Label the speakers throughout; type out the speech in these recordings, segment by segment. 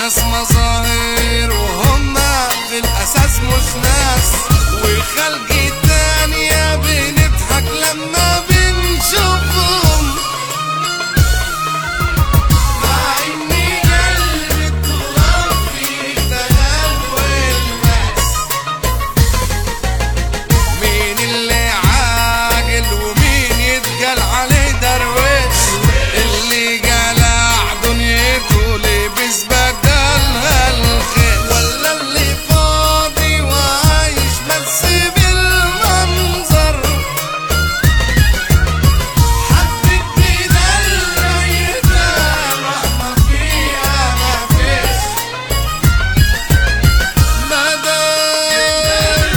Speaker 1: ناس مظاهر وهم في الاساس مش ناس وخلق تانية بنضحك لما بنشوفهم مع اني قلبي التراب فيه دهب والماس مين اللي عاقل ومين يتقال عليه درويش اللي قلع دنيته لبس بدلها الخير ولا اللي فاضي وعايش بس بالمنظر حبك بينا الميتة رحمة فيها ما فيش مدام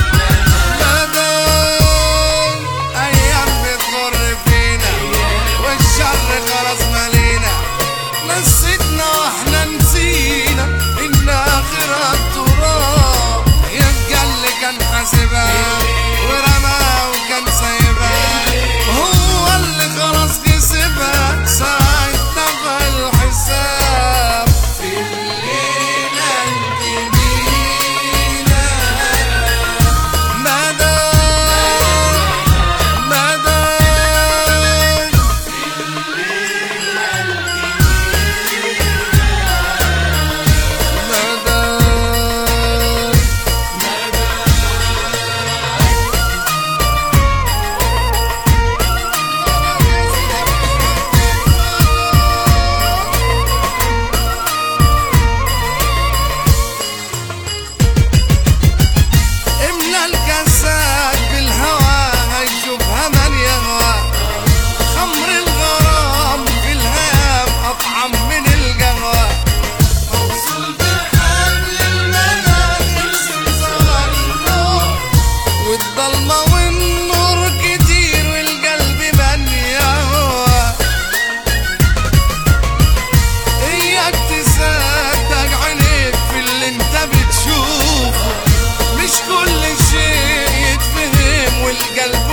Speaker 1: مدام ايام بتمر فينا والشر خلاص مالينا نسيتنا واحنا نسينا ان اخرها التراب يبقى اللي كان حاسبها ورماها وكان سايبها هو اللي خلاص كسبها ساعتها في الحساب في الليلة الجميلة مدام مدام مدام املى الكاسات بالهوى هيشوفها مالية هوا خمر الغرام في الهام اطعم من القهوة موصول بحبل المنام يرسم سوار النور والضلمة والنور كتير والقلب مليان هوا اياك تصدق عينيك في اللي انت بتشوفه مش كل شيء يتفهم والقلب